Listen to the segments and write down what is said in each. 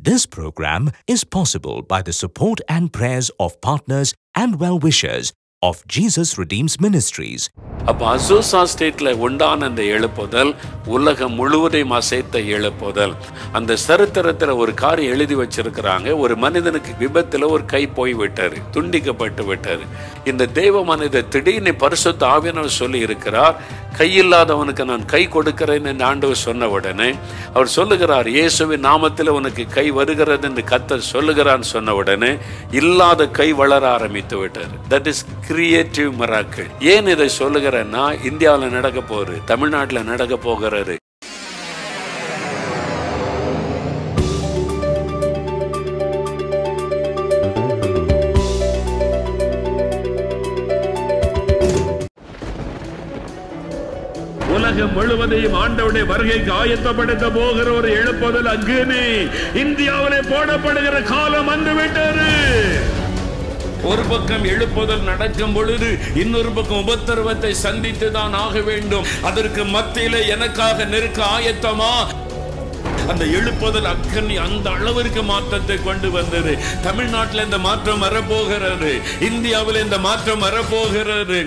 This program is possible by the support and prayers of partners and well-wishers of Jesus Redeems Ministries. அப்ப அசோசா ஸ்டேட்ல உண்டான அந்த எழுப்புதல் உலகம் முழுவதையும் அசைத்த எழுப்புதல் அந்த சரித்திரத்துல ஒரு காரியம் எழுதி வச்சிருக்கிறாங்க ஒரு மனிதனுக்கு விபத்துல ஒரு கை போய் விட்டாரு துண்டிக்கப்பட்டு விட்டாரு இந்த தெய்வ மனிதர் திடீர்னு பரிசுத்த ஆவியானவர் சொல்லி இருக்கிறார் கையில்லாதவனுக்கு நான் கை கொடுக்கிறேன் என்று ஆண்டவர் சொன்ன உடனே அவர் சொல்லுகிறார் இயேசுவின் நாமத்தில் உனக்கு கை வருகிறது என்று கத்தர் சொல்லுகிறான்னு சொன்ன உடனே இல்லாத கை வளர ஆரம்பித்து விட்டார் தட் இஸ் கிரியேட்டிவ் மராக்கள் ஏன் இதை சொல்லுகிறேன்னா இந்தியாவில் நடக்க போகுது தமிழ்நாட்டில் நடக்க போகிறது உலகம் முழுவதையும் ஆண்டவுடைய வருகைக்கு ஆயத்தப்படுத்த போகிற ஒரு எழுப்புதல் அக்னி இந்தியாவிலே போடப்படுகிற காலம் வந்து விட்டது ஒரு பக்கம் எழுப்புதல் நடக்கும் பொழுது இன்னொரு பக்கம் உபத்திரவத்தை சந்தித்து தான் ஆக வேண்டும் அதற்கு மத்தியில எனக்காக நெருக்க ஆயத்தமா அந்த எழுப்புதல் அக்கனி அந்த அளவிற்கு மாற்றத்தை கொண்டு வந்தது தமிழ்நாட்டில் இந்த மாற்றம் வரப்போகிறது இந்தியாவில் இந்த மாற்றம் வரப்போகிறது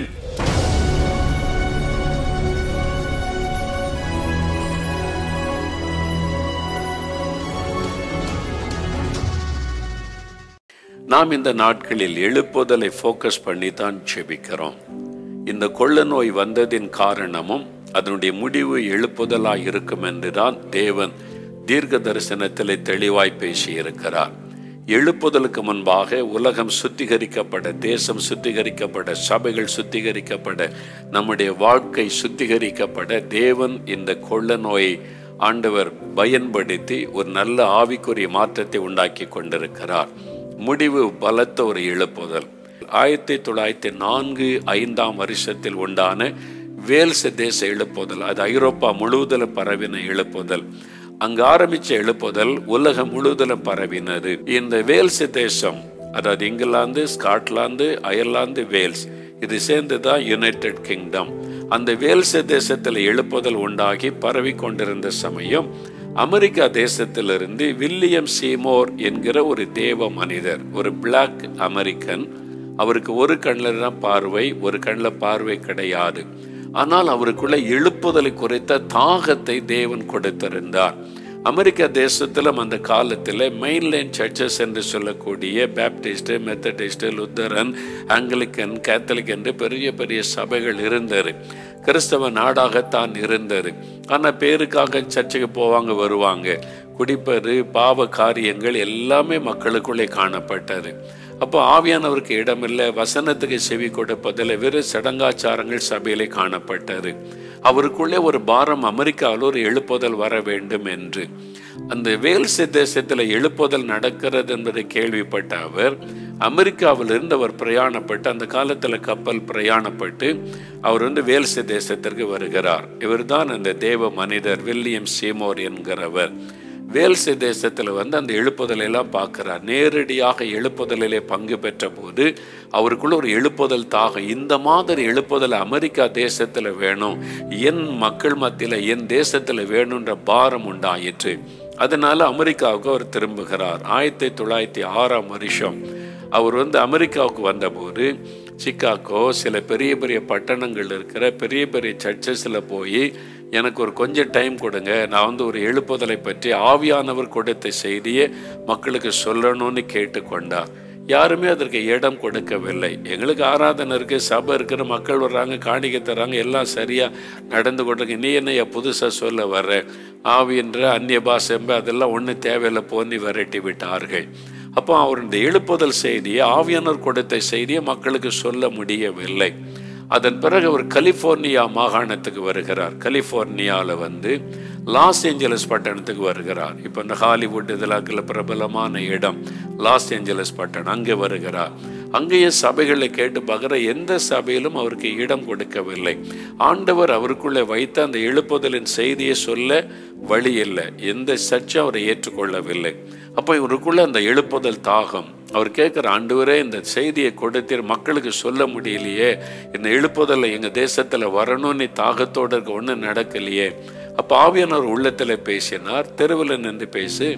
நாம் இந்த நாட்களில் எழுப்புதலை ஃபோக்கஸ் பண்ணி தான் ஜெபிக்கிறோம் இந்த கொள்ள நோய் வந்ததின் காரணமும் அதனுடைய முடிவு எழுப்புதலாய் இருக்கும் என்றுதான் தேவன் தீர்க்க தரிசனத்திலே தெளிவாய் பேசியிருக்கிறார் எழுப்புதலுக்கு முன்பாக உலகம் சுத்திகரிக்கப்பட தேசம் சுத்திகரிக்கப்பட சபைகள் சுத்திகரிக்கப்பட நம்முடைய வாழ்க்கை சுத்திகரிக்கப்பட தேவன் இந்த கொள்ள நோயை ஆண்டவர் பயன்படுத்தி ஒரு நல்ல ஆவிக்குரிய மாற்றத்தை உண்டாக்கி கொண்டிருக்கிறார் முடிவு பலத்த ஒரு எழுப்புதல் ஆயிரத்தி தொள்ளாயிரத்தி நான்கு ஐந்தாம் வருஷத்தில் உண்டான வேல்ஸ் தேச எழுப்புதல் அது ஐரோப்பா முழுவதிலும் பரவின எழுப்புதல் அங்கு ஆரம்பிச்ச எழுப்புதல் உலகம் முழுவதிலும் பரவினது இந்த வேல்ஸ் தேசம் அதாவது இங்கிலாந்து ஸ்காட்லாந்து அயர்லாந்து வேல்ஸ் இது சேர்ந்து தான் யுனைடெட் கிங்டம் அந்த வேல்ஸ் தேசத்தில் எழுப்புதல் உண்டாகி பரவி கொண்டிருந்த சமயம் அமெரிக்கா தேசத்திலிருந்து வில்லியம் சீமோர் என்கிற ஒரு தேவ மனிதர் ஒரு பிளாக் அமெரிக்கன் அவருக்கு ஒரு கண்ணில் தான் பார்வை ஒரு கண்ணில் பார்வை கிடையாது ஆனால் அவருக்குள்ள எழுப்புதலை குறித்த தாகத்தை தேவன் கொடுத்திருந்தார் அமெரிக்கா தேசத்திலும் அந்த காலத்தில் மெயின்லைன் சர்ச்சஸ் என்று சொல்லக்கூடிய Baptist Methodist Lutheran Anglican Catholic என்று பெரிய பெரிய சபைகள் இருந்தது கிறிஸ்தவ நாடாகத்தான் இருந்தது ஆனால் பேருக்காக சர்ச்சுக்கு போவாங்க வருவாங்க குடிப்பது பாவ காரியங்கள் எல்லாமே மக்களுக்குள்ளே காணப்பட்டது அப்போ ஆவியானவருக்கு இடமில்லை வசனத்துக்கு செவி கொடுப்பதில் வெறும் சடங்காச்சாரங்கள் சபையிலே காணப்பட்டது அவருக்குள்ளே ஒரு பாரம் அமெரிக்காவில் ஒரு எழுப்புதல் வர வேண்டும் என்று அந்த வேல்ஸ் தேசத்தில் எழுப்புதல் நடக்கிறது என்பதை கேள்விப்பட்ட அவர் அமெரிக்காவிலிருந்து அவர் பிரயாணப்பட்டு அந்த காலத்தில் கப்பல் பிரயாணப்பட்டு அவர் வந்து வேல்ஸ் தேசத்திற்கு வருகிறார் இவர்தான் அந்த தேவ மனிதர் வில்லியம் சீமோர் என்கிறவர் வேல்ஸ் தேசத்தில் வந்து அந்த எழுப்புதலை எல்லாம் பார்க்கிறார் நேரடியாக எழுப்புதலிலே பங்கு பெற்ற போது அவருக்குள்ள ஒரு எழுப்புதல் தாக இந்த மாதிரி எழுப்புதல் அமெரிக்கா தேசத்தில் வேணும் என் மக்கள் மத்தியில் என் தேசத்தில் வேணுன்ற பாரம் உண்டாயிற்று அதனால அமெரிக்காவுக்கு அவர் திரும்புகிறார் ஆயிரத்தி தொள்ளாயிரத்தி ஆறாம் வருஷம் அவர் வந்து அமெரிக்காவுக்கு வந்தபோது சிக்காகோ சில பெரிய பெரிய பட்டணங்கள் இருக்கிற பெரிய பெரிய சர்ச்சஸில் போய் எனக்கு ஒரு கொஞ்சம் டைம் கொடுங்க நான் வந்து ஒரு எழுப்புதலை பற்றி ஆவியானவர் கொடுத்த செய்தியை மக்களுக்கு சொல்லணும்னு கேட்டுக்கொண்டார் யாருமே அதற்கு இடம் கொடுக்கவில்லை எங்களுக்கு ஆராதனை இருக்குது சபை இருக்கிற மக்கள் வர்றாங்க காணிக்கை தர்றாங்க எல்லாம் சரியாக நடந்து கொண்டிருக்கு நீ என்னையா புதுசாக சொல்ல வர்ற ஆவின்ற அந்நிய பாஷம்ப அதெல்லாம் ஒன்றும் தேவையில்லை போன்னு விரட்டி விட்டார்கள் அப்போ அவர் இந்த எழுப்புதல் செய்தியை ஆவியானவர் கொடுத்த செய்தியை மக்களுக்கு சொல்ல முடியவில்லை அதன் பிறகு அவர் கலிஃபோர்னியா மாகாணத்துக்கு வருகிறார் கலிஃபோர்னியாவில் வந்து லாஸ் ஏஞ்சலஸ் பட்டணத்துக்கு வருகிறார் இப்போ இந்த ஹாலிவுட் இதெல்லாம் பிரபலமான இடம் லாஸ் ஏஞ்சலஸ் பட்டணம் அங்கே வருகிறார் அங்கேயே சபைகளை கேட்டு பார்க்குற எந்த சபையிலும் அவருக்கு இடம் கொடுக்கவில்லை ஆண்டவர் அவருக்குள்ளே வைத்த அந்த எழுப்புதலின் செய்தியை சொல்ல வழி இல்லை எந்த சர்ச்சும் அவரை ஏற்றுக்கொள்ளவில்லை அப்போ இவருக்குள்ள அந்த எழுப்புதல் தாகம் அவர் கேட்குற ஆண்டவரே இந்த செய்தியை கொடுத்தீர் மக்களுக்கு சொல்ல முடியலையே இந்த எழுப்புதல் எங்கள் தேசத்தில் வரணும்னு தாகத்தோடு இருக்க ஒன்றும் நடக்கலையே அப்போ ஆவியானவர் உள்ளத்தில் பேசினார் தெருவில் நின்று பேசி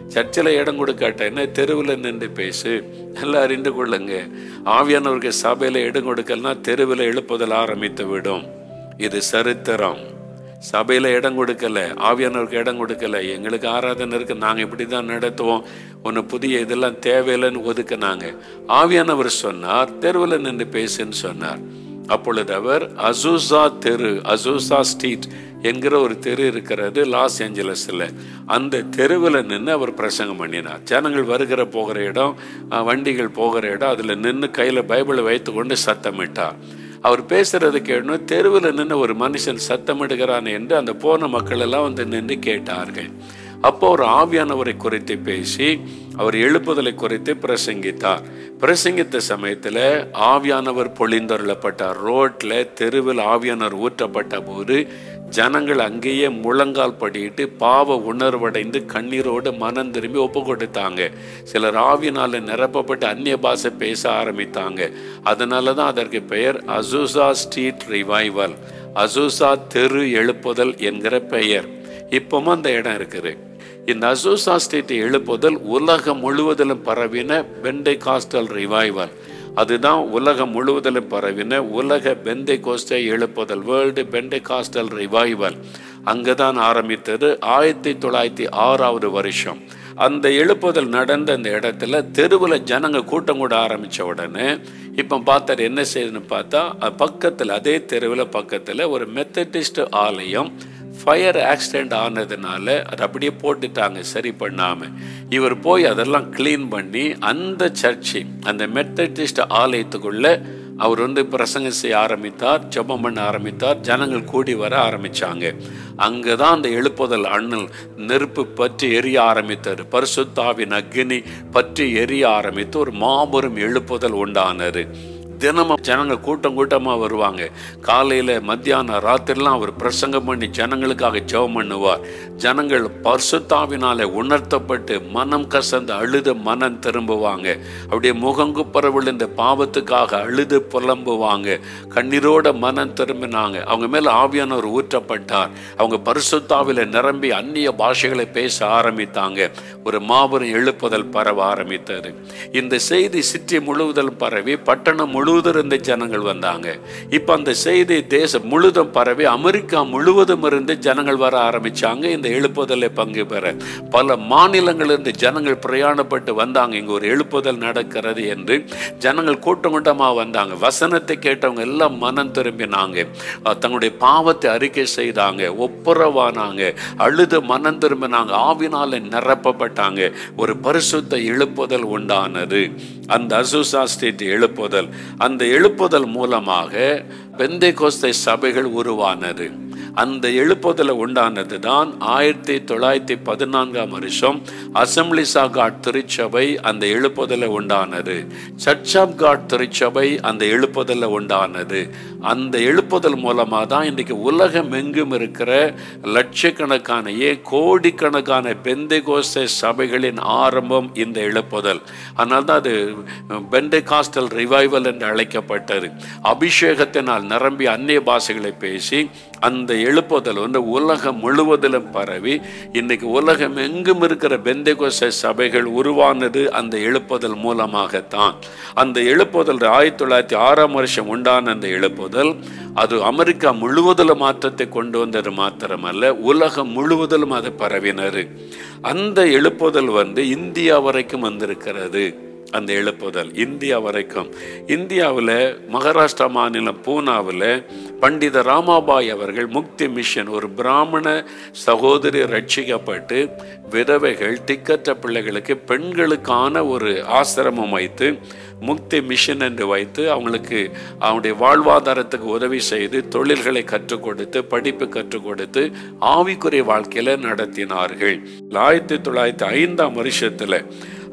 சர்ச்சில் இடம் கொடுக்காட்ட என்ன தெருவில் நின்று பேசு எல்லாம் அறிந்து கொள்ளுங்க ஆவியானவருக்கு சபையில் இடம் கொடுக்கலனா தெருவில் எழுப்புதல் ஆரம்பித்து விடும் இது சரித்திரம் சபையில் இடம் கொடுக்கல ஆவியானவருக்கு இடம் கொடுக்கல எங்களுக்கு ஆராதனை இருக்கு நாங்கள் இப்படி தான் நடத்துவோம் ஒன்று புதிய இதெல்லாம் தேவையில்லைன்னு ஒதுக்குனாங்க ஆவியானவர் சொன்னார் தெருவில் நின்று பேசுன்னு சொன்னார் அப்பொழுது அவர் அசூசா தெரு அசூசா ஸ்ட்ரீட் என்கிற ஒரு தெரு இருக்கிறது லாஸ் ஏஞ்சலஸில் அந்த தெருவில் நின்று அவர் பிரசங்கம் பண்ணினார் ஜனங்கள் வருகிற போகிற இடம் அஹ், வண்டிகள் போகிற இடம் அதில் நின்று கையில் பைபிளை வைத்து கொண்டு சத்தமிட்டார் அவர் பேசுறது கேட்டணும் தெருவில் நின்று ஒரு மனுஷன் சத்தமிடுகிறான் என்று அந்த போன மக்கள் எல்லாம் வந்து நின்று கேட்டார்கள் அப்போ ஒரு ஆவியானவரை குறித்து பேசி அவர் எழுப்புதலை குறித்து பிரசங்கித்தார் பிரசங்கித்த சமயத்தில் ஆவியானவர் பொழிந்தருளப்பட்டார் ரோட்ல தெருவில் ஆவியானவர் ஊற்றப்பட்ட போது ஜனங்கள் அங்கேயே முழங்கால் படியிட்டு பாவ உணர்வடைந்து கண்ணீரோடு மனம் திரும்பி ஒப்பு கொடுத்தாங்க சிலர் ஆவியினால நிரப்பப்பட்டு அந்நிய பாஷை பேச ஆரம்பித்தாங்க அதனால தான் அதற்கு பெயர் அசூசா ஸ்ட்ரீட் ரிவைவல் அசூசா தெரு எழுப்புதல் என்கிற பெயர் இப்பவும் அந்த இடம் இருக்குது இந்த அசூசா ஸ்ட்ரீட் எழுப்புதல் உலகம் முழுவதிலும் பரவின பெண்டை காஸ்டல் ரிவைவல் அதுதான் உலகம் முழுவதிலும் பரவின உலக பெந்தை கோஸ்டை எழுப்புதல் வேர்ல்டு பெண்டை காஸ்டல் ரிவைவல் அங்கே தான் ஆரம்பித்தது ஆயிரத்தி தொள்ளாயிரத்தி ஆறாவது வருஷம் அந்த எழுப்புதல் நடந்த அந்த இடத்துல தெருவில் ஜனங்க கூட்டம் கூட ஆரம்பித்த உடனே இப்போ பார்த்தார் என்ன செய்யுதுன்னு பார்த்தா பக்கத்தில் அதே தெருவில் பக்கத்தில் ஒரு மெத்தடிஸ்ட் ஆலயம் ஃபயர் ஆக்சிடெண்ட் ஆனதுனால அதை அப்படியே போட்டுட்டாங்க சரி பண்ணாமல் இவர் போய் அதெல்லாம் க்ளீன் பண்ணி அந்த சர்ச்சு அந்த மெத்தடிஸ்ட் ஆலயத்துக்குள்ள அவர் வந்து பிரசங்கம் செய்ய ஆரம்பித்தார் ஜெபம் பண்ண ஆரம்பித்தார் ஜனங்கள் கூடி வர ஆரம்பிச்சாங்க அங்கே தான் அந்த எழுப்புதல் அண்ணல் நெருப்பு பற்றி எரிய ஆரம்பித்தார் பரிசுத்தாவின் அக்னி பற்றி எரிய ஆரம்பித்து ஒரு மாபெரும் எழுப்புதல் உண்டானது தினமும் ஜனங்க கூட்டம் கூட்டமாக வருவாங்க காலையில் மத்தியானம் ராத்திரிலாம் அவர் பிரசங்கம் பண்ணி ஜனங்களுக்காக ஜெபம் பண்ணுவார் ஜனங்கள் பரிசுத்தாவினாலே உணர்த்தப்பட்டு மனம் கசந்து அழுது மனம் திரும்புவாங்க அப்படியே முகங்குப்புற விழுந்த பாவத்துக்காக அழுது புலம்புவாங்க கண்ணீரோட மனம் திரும்பினாங்க அவங்க மேல ஆவியானவர் ஊற்றப்பட்டார் அவங்க பரிசுத்தாவில நிரம்பி அந்நிய பாஷைகளை பேச ஆரம்பித்தாங்க ஒரு மாபெரும் எழுப்புதல் பரவ ஆரம்பித்தது இந்த செய்தி சிற்றி முழுவதும் பரவி பட்டணம் முழுவதும் இருந்து ஜனங்கள் வந்தாங்க இப்போ அந்த செய்தி தேசம் முழுதும் பரவி அமெரிக்கா முழுவதும் இருந்து ஜனங்கள் வர ஆரம்பிச்சாங்க இந்த எழுப்புதலை பங்கு பெற பல மாநிலங்களிலிருந்து ஜனங்கள் பிரயாணப்பட்டு வந்தாங்க இங்க ஒரு எழுப்புதல் நடக்கிறது என்று ஜனங்கள் கூட்டம் கூட்டமாக வந்தாங்க வசனத்தை கேட்டவங்க எல்லாம் மனம் திரும்பினாங்க அஹ் தங்களுடைய பாவத்தை அறிக்கை செய்தாங்க ஒப்புரவானாங்க அழுது மனம் திரும்பினாங்க ஆவினால நிரப்பப்பட்டாங்க ஒரு பரிசுத்த எழுப்புதல் உண்டானது அந்த அசூசா ஸ்ட்ரீட் எழுப்புதல் அந்த எழுப்புதல் மூலமாக பெந்தை கோஸ்தை சபைகள் உருவானது அந்த எழுப்புதல உண்டானது தான் ஆயிரத்தி தொள்ளாயிரத்தி பதினான்காம் வருஷம் அசம்பிளிஸ் ஆஃப் காட் திருச்சபை அந்த எழுப்புதல உண்டானது சர்ச் ஆஃப் காட் திருச்சபை அந்த எழுப்புதல உண்டானது அந்த எழுப்புதல் மூலமாக தான் இன்றைக்கு உலகம் எங்கும் இருக்கிற லட்சக்கணக்கான ஏன் கோடிக்கணக்கான பெந்தை கோஸ்தை சபைகளின் ஆரம்பம் இந்த எழுப்புதல் அதனால தான் அது பெண்டை காஸ்டல் ரிவைவல் என்று அழைக்கப்பட்டது அபிஷேகத்தினால் நிரம்பி அந்நிய பாஷைகளை பேசி அந்த எழுப்புதல் வந்து உலகம் முழுவதிலும் பரவி இன்னைக்கு உலகம் எங்கும் இருக்கிற பெந்தைகோச சபைகள் உருவானது அந்த எழுப்புதல் மூலமாகத்தான் அந்த எழுப்புதல் ஆயிரத்தி தொள்ளாயிரத்தி ஆறாம் வருஷம் உண்டான அந்த எழுப்புதல் அது அமெரிக்கா முழுவதிலும் மாற்றத்தை கொண்டு வந்தது மாத்திரமல்ல உலகம் முழுவதிலும் அது பரவினது அந்த எழுப்புதல் வந்து இந்தியா வரைக்கும் வந்திருக்கிறது அந்த எழுப்புதல் இந்தியா வரைக்கும் இந்தியாவில் மகாராஷ்டிரா மாநிலம் பூனாவில் பண்டித ராமாபாய் அவர்கள் முக்தி மிஷன் ஒரு பிராமண சகோதரி ரட்சிக்கப்பட்டு விதவைகள் திக்கற்ற பிள்ளைகளுக்கு பெண்களுக்கான ஒரு ஆசிரமம் வைத்து முக்தி மிஷன் என்று வைத்து அவங்களுக்கு அவங்களுடைய வாழ்வாதாரத்துக்கு உதவி செய்து தொழில்களை கற்றுக் கொடுத்து படிப்பு கற்றுக் கொடுத்து ஆவிக்குரிய வாழ்க்கையில நடத்தினார்கள் ஆயிரத்தி தொள்ளாயிரத்தி ஐந்தாம் வருஷத்துல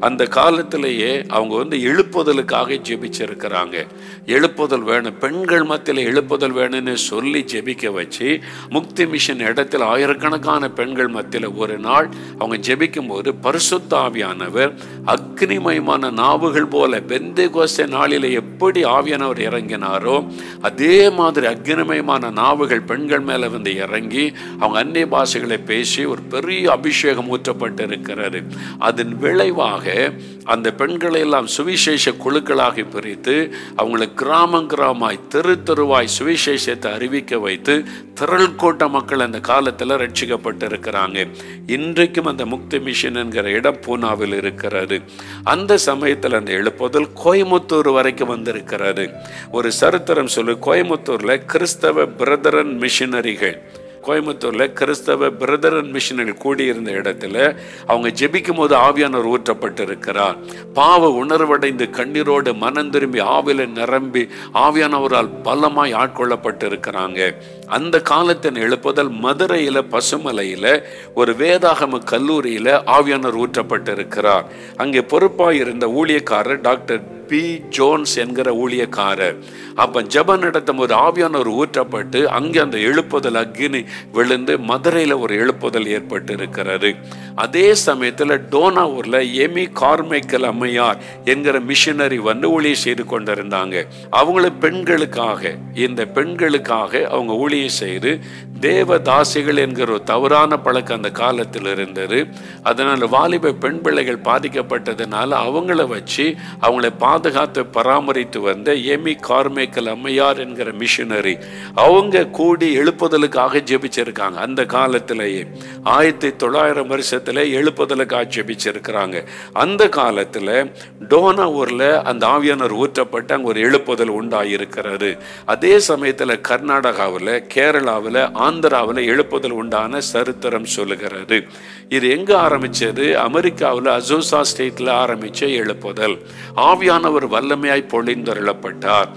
அந்த காலத்திலேயே அவங்க வந்து எழுப்புதலுக்காக ஜெபிச்சிருக்கிறாங்க எழுப்புதல் வேணும் பெண்கள் மத்தியில் எழுப்புதல் வேணும்னு சொல்லி ஜெபிக்க வச்சு முக்தி மிஷன் இடத்துல ஆயிரக்கணக்கான பெண்கள் மத்தியில் ஒரு நாள் அவங்க ஜெபிக்கும் போது பரிசுத்த ஆவியானவர் அக்னிமயமான நாவுகள் போல பெந்தை கோஸ்த நாளில் எப்படி ஆவியானவர் இறங்கினாரோ அதே மாதிரி அக்னிமயமான நாவுகள் பெண்கள் மேலே வந்து இறங்கி அவங்க அந்நிய பாஷைகளை பேசி ஒரு பெரிய அபிஷேகம் ஊற்றப்பட்டு இருக்கிறது அதன் விளைவாக அந்த பெண்களை எல்லாம் சுவிசேஷ குழுக்களாக பிரித்து அவங்களை கிராமம் கிராமமாய் தெரு தெருவாய் சுவிசேஷத்தை அறிவிக்க வைத்து திரள் கூட்ட மக்கள் அந்த காலத்தில் ரட்சிக்கப்பட்டு இருக்கிறாங்க இன்றைக்கும் அந்த முக்தி மிஷன் என்கிற இடம் பூனாவில் இருக்கிறது அந்த சமயத்தில் அந்த எழுப்புதல் கோயமுத்தூர் வரைக்கும் வந்திருக்கிறது ஒரு சரித்திரம் சொல்லு கோயமுத்தூர்ல கிறிஸ்தவ பிரதரன் மிஷினரிகள் கோயம்புத்தூரில் கிறிஸ்தவ பிரதரன் மிஷினில் கூடியிருந்த இடத்துல அவங்க ஜெபிக்கும் போது ஆவியானவர் ஊற்றப்பட்டிருக்கிறார் பாவ உணர்வடைந்து கண்ணீரோடு மனம் திரும்பி ஆவில நிரம்பி ஆவியானவரால் பலமாய் ஆட்கொள்ளப்பட்டிருக்கிறாங்க அந்த காலத்தின் எழுப்புதல் மதுரையில் பசுமலையில் ஒரு வேதாகம கல்லூரியில் ஆவியானவர் ஊற்றப்பட்டிருக்கிறார் அங்கே பொறுப்பாக இருந்த ஊழியக்காரர் டாக்டர் பி ஜோன்ஸ் என்கிற ஊழியக்காரர் அப்ப ஜபம் நடத்தும் போது ஆவியானவர் ஊற்றப்பட்டு அங்கே அந்த எழுப்புதல் அக்னி விழுந்து மதுரையில் ஒரு எழுப்புதல் ஏற்பட்டு இருக்கிறது அதே சமயத்தில் டோனாவூர்ல எமி கார்மைக்கல் அம்மையார் என்கிற மிஷினரி வந்து ஊழியம் செய்து கொண்டிருந்தாங்க அவங்கள பெண்களுக்காக இந்த பெண்களுக்காக அவங்க ஊழியம் செய்து தேவதாசிகள் என்கிற ஒரு தவறான பழக்கம் அந்த காலத்தில் இருந்தது அதனால் வாலிப பெண் பிள்ளைகள் பாதிக்கப்பட்டதுனால அவங்கள வச்சு அவங்களை பாதுகாத்து பராமரித்து வந்த எமி கார்மேக்கல் அம்மையார் என்கிற மிஷினரி அவங்க கூடி எழுப்புதலுக்காக ஜெபிச்சிருக்காங்க அந்த காலத்திலேயே ஆயிரத்தி தொள்ளாயிரம் வருஷத்துல எழுப்புதலுக்காக ஜெபிச்சிருக்கிறாங்க அந்த காலத்துல டோனா ஊர்ல அந்த ஆவியானர் ஊற்றப்பட்டு அங்க ஒரு எழுப்புதல் உண்டாயிருக்கிறது அதே சமயத்துல கர்நாடகாவில் கேரளாவில் ஆந்திராவில் எழுப்புதல் உண்டான சரித்திரம் சொல்லுகிறது இது எங்க ஆரம்பிச்சது அமெரிக்காவில் அசோசா ஸ்டேட்ல ஆரம்பிச்ச எழுப்புதல் ஆவியானவர் வல்லமையாய் பொழிந்தருளப்பட்டார்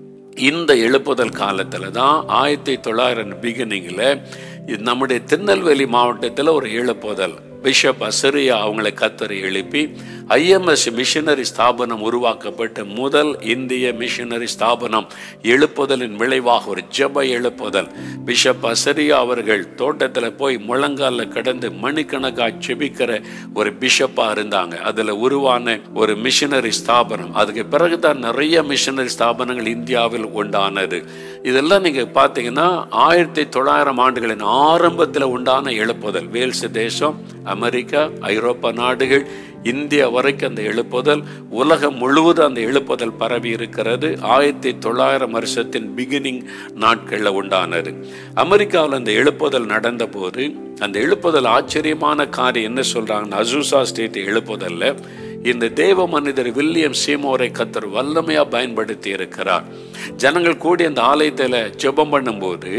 இந்த எழுப்புதல் காலத்தில் தான் ஆயிரத்தி தொள்ளாயிரம் பிகினிங்கில் நம்முடைய திருநெல்வேலி மாவட்டத்தில் ஒரு எழுப்புதல் பிஷப் அசரியா அவங்களை கத்தரை எழுப்பி ஐஎம்எஸ் மிஷனரி ஸ்தாபனம் உருவாக்கப்பட்ட முதல் இந்திய மிஷனரி ஸ்தாபனம் எழுப்புதலின் விளைவாக ஒரு ஜெப எழுப்புதல் பிஷப் அசரியா அவர்கள் தோட்டத்தில் போய் முழங்காலில் கடந்து மணிக்கணக்காக ஜெபிக்கிற ஒரு பிஷப்பாக இருந்தாங்க அதில் உருவான ஒரு மிஷனரி ஸ்தாபனம் அதுக்கு பிறகுதான் நிறைய மிஷனரி ஸ்தாபனங்கள் இந்தியாவில் உண்டானது இதெல்லாம் நீங்கள் பார்த்தீங்கன்னா ஆயிரத்தி தொள்ளாயிரம் ஆண்டுகளின் ஆரம்பத்தில் உண்டான எழுப்புதல் வேல்ஸ் தேசம் அமெரிக்கா ஐரோப்பா நாடுகள் இந்தியா வரைக்கும் அந்த எழுப்புதல் உலகம் முழுவதும் அந்த எழுப்புதல் பரவி இருக்கிறது ஆயிரத்தி தொள்ளாயிரம் வருஷத்தின் பிகினிங் நாட்களில் உண்டானது அமெரிக்காவில் அந்த எழுப்புதல் நடந்தபோது அந்த எழுப்புதல் ஆச்சரியமான காரியம் என்ன சொல்றாங்கன்னா அசூசா ஸ்டேட் எழுப்புதல்ல இந்த தேவ மனிதர் வில்லியம் சீமோரை கத்தர் வல்லமையா பயன்படுத்தி இருக்கிறார் ஜனங்கள் கூடி அந்த ஆலயத்தில் ஜெபம் பண்ணும்போது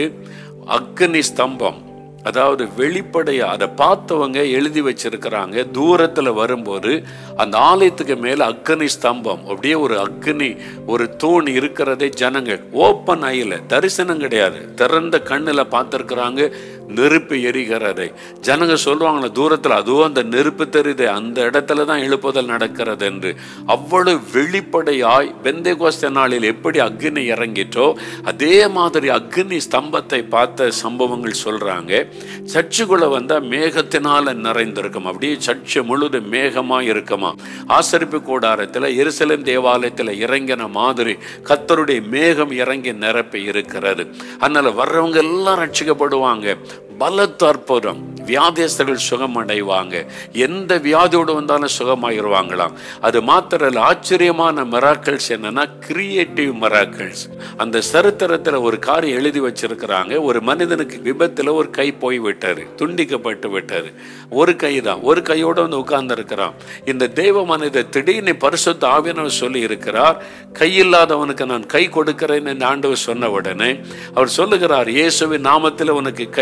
அக்னி ஸ்தம்பம் அதாவது வெளிப்படையா அதை பார்த்தவங்க எழுதி வச்சிருக்கிறாங்க தூரத்துல வரும்போது அந்த ஆலயத்துக்கு மேல அக்னி ஸ்தம்பம் அப்படியே ஒரு அக்னி ஒரு தூண் இருக்கிறதே ஜனங்கள் ஓப்பன் ஐயில தரிசனம் கிடையாது திறந்த கண்ணுல பார்த்திருக்கிறாங்க நெருப்பு எரிகிறதை ஜனங்க சொல்லுவாங்களே தூரத்தில் அதுவும் அந்த நெருப்பு தெரியுது அந்த இடத்துல தான் எழுப்புதல் நடக்கிறது என்று அவ்வளவு வெளிப்படையாய் பெந்தை கோஸ்த நாளில் எப்படி அக்னி இறங்கிட்டோ அதே மாதிரி அக்னி ஸ்தம்பத்தை பார்த்த சம்பவங்கள் சொல்றாங்க சர்ச்சுக்குள்ள வந்தா மேகத்தினால நிறைந்திருக்கும் அப்படியே சர்ச்சு முழுது மேகமா இருக்குமா ஆசரிப்பு கூடாரத்தில் எருசலேம் தேவாலயத்தில் இறங்கின மாதிரி கத்தருடைய மேகம் இறங்கி நிரப்பி இருக்கிறது அதனால வர்றவங்க எல்லாம் ரட்சிக்கப்படுவாங்க பலத்த அற்புதம் வியாதியஸ்தர்கள் சுகம் அடைவாங்க எந்த வியாதியோடு வந்தாலும் சுகமாயிருவாங்களாம் அது மாத்திர ஆச்சரியமான மெராக்கல்ஸ் என்னன்னா கிரியேட்டிவ் மெராக்கல்ஸ் அந்த சரித்திரத்தில் ஒரு காரியம் எழுதி வச்சிருக்கிறாங்க ஒரு மனிதனுக்கு விபத்தில் ஒரு கை போய் விட்டாரு துண்டிக்கப்பட்டு விட்டாரு ஒரு கை தான் ஒரு கையோட வந்து உட்கார்ந்து இருக்கிறான் இந்த தெய்வ மனிதர் திடீர்னு பரிசுத்த ஆவியனவர் சொல்லி இருக்கிறார் கையில்லாதவனுக்கு நான் கை கொடுக்கிறேன்னு ஆண்டவர் சொன்ன உடனே அவர் சொல்லுகிறார் இயேசுவின் நாமத்தில் உனக்கு கை வருகிற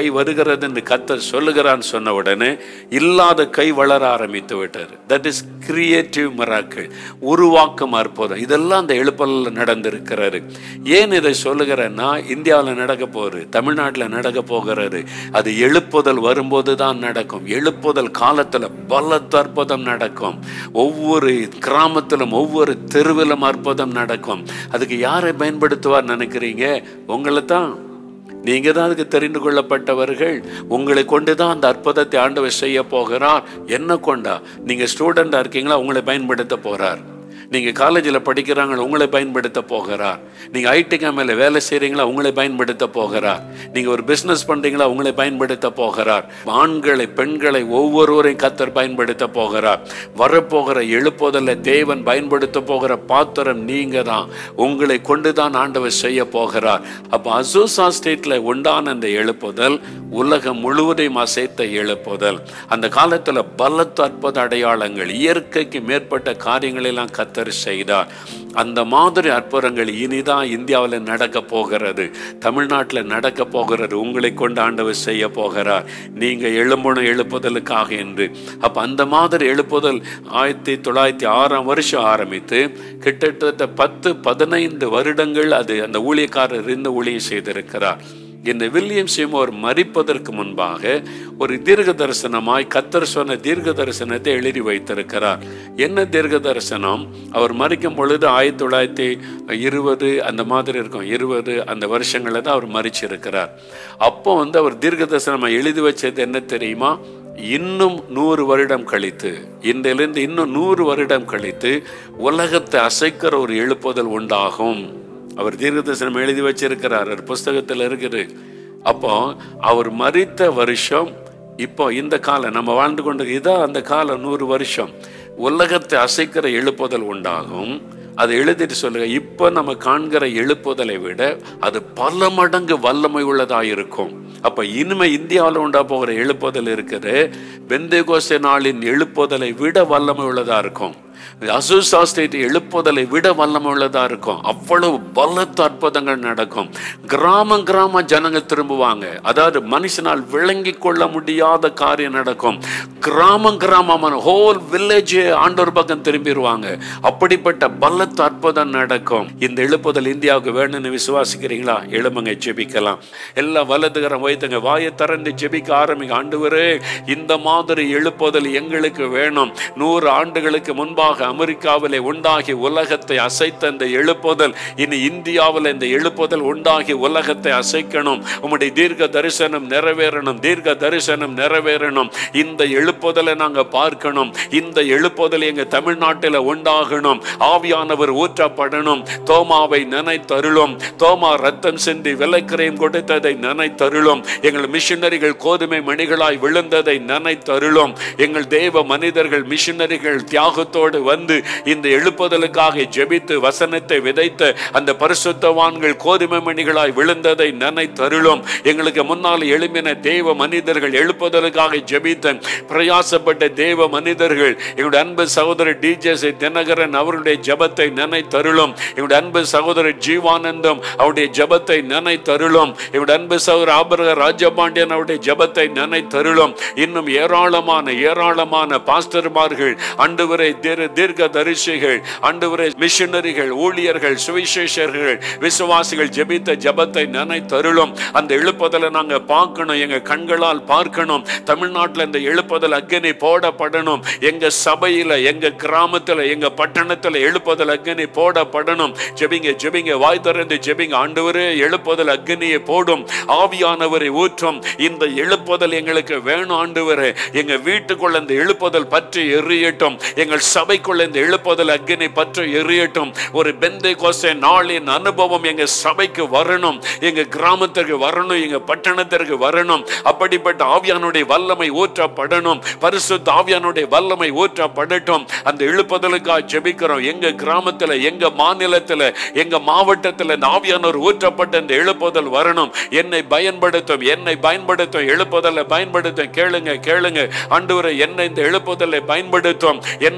எழுப்புகிறது என்று கத்தர் சொல்லுகிறான்னு சொன்ன உடனே இல்லாத கை வளர ஆரம்பித்து விட்டார் தட் இஸ் கிரியேட்டிவ் மிராக்கள் உருவாக்கம் அற்புதம் இதெல்லாம் அந்த எழுப்பலில் நடந்திருக்கிறாரு ஏன் இதை சொல்லுகிறேன்னா இந்தியாவில் நடக்க போகுது தமிழ்நாட்டில் நடக்க போகிறது அது எழுப்புதல் வரும்போது தான் நடக்கும் எழுப்புதல் காலத்தில் பலத்த அற்புதம் நடக்கும் ஒவ்வொரு கிராமத்திலும் ஒவ்வொரு தெருவிலும் அற்புதம் நடக்கும் அதுக்கு யாரை பயன்படுத்துவார் நினைக்கிறீங்க உங்களை தான் நீங்க தான் அதுக்கு தெரிந்து கொள்ளப்பட்டவர்கள் உங்களை கொண்டு தான் அந்த அற்புதத்தை ஆண்டவர் செய்ய போகிறார் என்ன கொண்டா நீங்க ஸ்டூடெண்டா இருக்கீங்களா உங்களை பயன்படுத்த போறார் நீங்க காலேஜில் படிக்கிறாங்க உங்களை பயன்படுத்த போகிறார் நீங்க ஐடி கம்பெனில வேலை செய்றீங்களா உங்களை பயன்படுத்த போகிறார் நீங்க ஒரு பிசினஸ் பண்றீங்களா உங்களை பயன்படுத்த போகிறார் ஆண்களை பெண்களை ஒவ்வொருவரையும் கத்தர் பயன்படுத்த போகிறார் வரப்போகிற எழுப்புதல்ல தேவன் பயன்படுத்த போகிற பாத்திரம் நீங்க தான் உங்களை கொண்டு தான் ஆண்டவர் செய்ய போகிறார் அப்ப அசோசா ஸ்டேட்ல உண்டான அந்த எழுப்புதல் உலகம் முழுவதையும் அசைத்த எழுப்புதல் அந்த காலத்துல பலத்த அற்புத அடையாளங்கள் இயற்கைக்கு மேற்பட்ட காரியங்களை எல்லாம் கத்தர் செய்தார் அந்த மாதிரி அற்புதங்கள் இனிதான் இந்தியாவில் நடக்க போகிறது தமிழ்நாட்டில் நடக்க போகிறது உங்களை கொண்டு ஆண்டவர் செய்ய போகிறார் நீங்க எழும்பணும் எழுப்புதலுக்காக என்று அப்ப அந்த மாதிரி எழுப்புதல் ஆயிரத்தி தொள்ளாயிரத்தி ஆறாம் வருஷம் ஆரம்பித்து கிட்டத்தட்ட பத்து பதினைந்து வருடங்கள் அது அந்த ஊழியக்காரர் இருந்து ஊழியம் செய்திருக்கிறார் இந்த வில்லியம் சிமோர் மறிப்பதற்கு முன்பாக ஒரு தீர்க்க தரிசனமாய் கத்தர் சொன்ன தீர்க்க தரிசனத்தை எழுதி வைத்திருக்கிறார் என்ன தீர்க்க தரிசனம் அவர் மறிக்கும் பொழுது ஆயிரத்தி தொள்ளாயிரத்தி இருபது அந்த மாதிரி இருக்கும் இருபது அந்த வருஷங்களில் தான் அவர் மறிச்சிருக்கிறார் அப்போ வந்து அவர் தீர்க்க தரிசனம் எழுதி வச்சது என்ன தெரியுமா இன்னும் நூறு வருடம் கழித்து இன்றிலிருந்து இன்னும் நூறு வருடம் கழித்து உலகத்தை அசைக்கிற ஒரு எழுப்புதல் உண்டாகும் அவர் தீர்க்கதரிசனம் எழுதி வச்சிருக்கிறார் ஒரு புஸ்தகத்தில் இருக்குது அப்போ அவர் மறித்த வருஷம் இப்போ இந்த காலம் நம்ம வாழ்ந்து கொண்டு இதான் அந்த காலம் நூறு வருஷம் உலகத்தை அசைக்கிற எழுப்புதல் உண்டாகும் அதை எழுதிட்டு சொல்லுங்க இப்போ நம்ம காண்கிற எழுப்புதலை விட அது பல மடங்கு வல்லமை உள்ளதாக இருக்கும் அப்ப இனிமே இந்தியாவில் உண்டா போகிற எழுப்புதல் இருக்குது பெந்தேகோசே நாளின் எழுப்புதலை விட வல்லமை உள்ளதா இருக்கும் அசூசா ஸ்டேட் எழுப்புதலை விட வல்லமை உள்ளதா இருக்கும் அவ்வளவு பலத்த அற்புதங்கள் நடக்கும் கிராமம் கிராம ஜனங்கள் திரும்புவாங்க அதாவது மனுஷனால் விளங்கி கொள்ள முடியாத காரியம் நடக்கும் கிராமம் கிராமமான ஹோல் வில்லேஜ் ஆண்டோர் பக்கம் திரும்பிடுவாங்க அப்படிப்பட்ட பலத்த அற்புதம் நடக்கும் இந்த எழுப்புதல் இந்தியாவுக்கு வேணும்னு விசுவாசிக்கிறீங்களா எழுமங்க ஜெபிக்கலாம் எல்லா வலதுகரம் வைத்துங்க வாயை திறந்து ஜெபிக்க ஆரம்பிங்க ஆண்டவரே இந்த மாதிரி எழுப்புதல் எங்களுக்கு வேணும் நூறு ஆண்டுகளுக்கு முன்பாக அமெரிக்காவிலே உண்டாகி உலகத்தை அசைத்த இந்த எழுப்புதல் இனி இந்தியாவில் இந்த எழுப்புதல் உண்டாகி உலகத்தை அசைக்கணும் உம்முடைய தீர்க்க தரிசனம் நிறைவேறணும் தீர்க்க தரிசனம் நிறைவேறணும் இந்த எழுப்புதலை நாங்க பார்க்கணும் இந்த எழுப்புதல் எங்க தமிழ்நாட்டில் உண்டாகணும் ஆவியானவர் ஊற்றப்படணும் தோமாவை நினைத்தருளும் தோமா ரத்தம் சிந்தி விலைக்கரையும் கொடுத்ததை நினைத்தருளும் எங்கள் மிஷினரிகள் கோதுமை மணிகளாய் விழுந்ததை நினைத்தருளும் எங்கள் தேவ மனிதர்கள் மிஷினரிகள் தியாகத்தோடு வந்து இந்த எழுப்புதலுக்காக ஜெபித்து வசனத்தை விதைத்த அந்த பரிசுத்தவான்கள் கோதுமை மணிகளாய் விழுந்ததை நினைத்தருளும் எங்களுக்கு முன்னால் எழும்பின தேவ மனிதர்கள் எழுப்புதலுக்காக ஜெபித்த பிரயாசப்பட்ட தேவ மனிதர்கள் எங்களுடைய அன்பு சகோதரர் டிஜேசி தினகரன் அவருடைய ஜெபத்தை நினைத்தருளும் எங்களுடைய அன்பு சகோதரர் ஜீவானந்தம் அவருடைய ஜெபத்தை நினைத்தருளும் எங்களுடைய அன்பு சகோதரர் ஆபரக ராஜபாண்டியன் அவருடைய ஜெபத்தை நினைத்தருளும் இன்னும் ஏராளமான ஏராளமான பாஸ்டர்மார்கள் அண்டுவரை தீர்க்க தரிசிகள் அண்டுவரை மிஷனரிகள் ஊழியர்கள் சுவிசேஷர்கள் விசுவாசிகள் ஜெபித்த ஜெபத்தை நினைத்தருளும் அந்த எழுப்புதலை நாங்க பார்க்கணும் எங்க கண்களால் பார்க்கணும் தமிழ்நாட்டில் இந்த எழுப்புதல் அக்னி போடப்படணும் எங்க சபையில எங்க கிராமத்துல எங்க பட்டணத்துல எழுப்புதல் அக்னி போடப்படணும் ஜெபிங்க ஜெபிங்க வாய் திறந்து ஜெபிங்க ஆண்டவரே எழுப்புதல் அக்னியை போடும் ஆவியானவரை ஊற்றும் இந்த எழுப்புதல் எங்களுக்கு வேணும் ஆண்டவரே எங்க வீட்டுக்குள்ள இந்த எழுப்புதல் பற்றி எரியட்டும் எங்கள் சபைக்குள்ள இந்த எழுப்புதல் அக்னி பற்றி எரியட்டும் ஒரு பெந்தை கோசை நாளின் அனுபவம் எங்க சபைக்கு வரணும் எங்க கிராமத்திற்கு வரணும் எங்க பட்டணத்திற்கு வரணும் அப்படிப்பட்ட ஆவியானுடைய வல்லமை ஊற்றப்படணும் பரிசுத்த ஆவியானுடைய வல்லமை ஊற்றப்படட்டும் அந்த எழுப்புதலுக்காக ஜெபிக்கிறோம் எங்க கிராமத்துல எங்க மாநிலத்துல எங்க மாவட்டத்துல இந்த ஆவியானவர் ஊற்றப்பட்ட இந்த எழுப்புதல் வரணும் என்னை பயன்படுத்தும் என்னை பயன்படுத்தும் எழுப்புதலை பயன்படுத்தும் கேளுங்க கேளுங்க ஆண்டவரை என்னை இந்த எழுப்புதலை பயன்படுத்தும் என்னை அதற்காக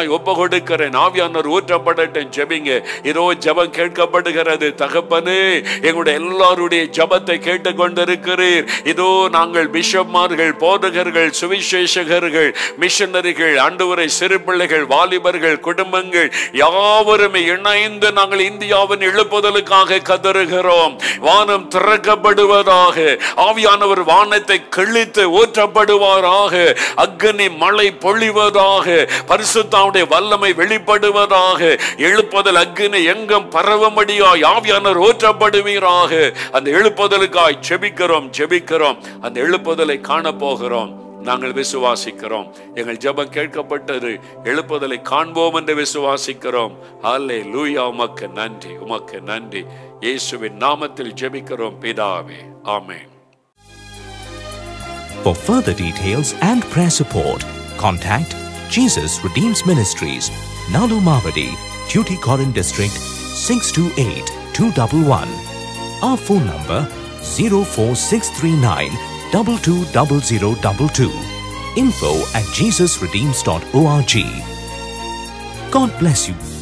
முழுமையாய் ஒப்பு கொடுக்கிறேன் ஆவியானவர் ஊற்றப்படட்டும் ஜெபிங்க இதோ ஜெபம் கேட்கப்படுகிறது தகப்பனே எங்களுடைய எல்லாருடைய ஜெபத்தை கேட்டுக்கொண்டிருக்கிறீர் இதோ நாங்கள் பிஷப்மார்கள் போதகர்கள் சுவிசேஷகர்கள் மிஷனரிகள் ஆண்டவரை சிறு பிள்ளைகள் வாலிபர்கள் குடும்பங்கள் யாவருமே இணைந்து நாங்கள் இந்தியாவின் எழுப்புதலுக்காக கதறுகிறோம் வானம் திறக்கப்படுவதாக ஆவியானவர் வானத்தை கிழித்து ஊற்றப்படுவாராக அக்னி மழை பொழிவதாக பரிசுத்தாவுடைய வல்லமை வெளிப்படுவதாக எழுப்புதல் அக்னி எங்கும் பரவமடியாய் ஆவியானவர் ஊற்றப்படுவீராக அந்த எழுப்புதலுக்காய் ஜெபிக்கிறோம் ஜெபிக்கிறோம் அந்த எழுப்புதலை காண போகிறோம் நாங்கள் விசுவாசிக்கிறோம் எங்கள் ஜெபம் கேட்கப்பட்டது எழுப்புதலை காண்போம் என்று விசுவாசிக்கிறோம் அல்லே லூயா உமக்கு நன்றி உமக்கு நன்றி இயேசுவின் நாமத்தில் ஜெபிக்கிறோம் பிதாவே ஆமென் For further details and prayer support, contact Jesus Redeems Ministries, Nalu Mavadi, Tuticorin District, 628-211. Our phone number 04639 220022. Info at jesusredeems.org. God bless you.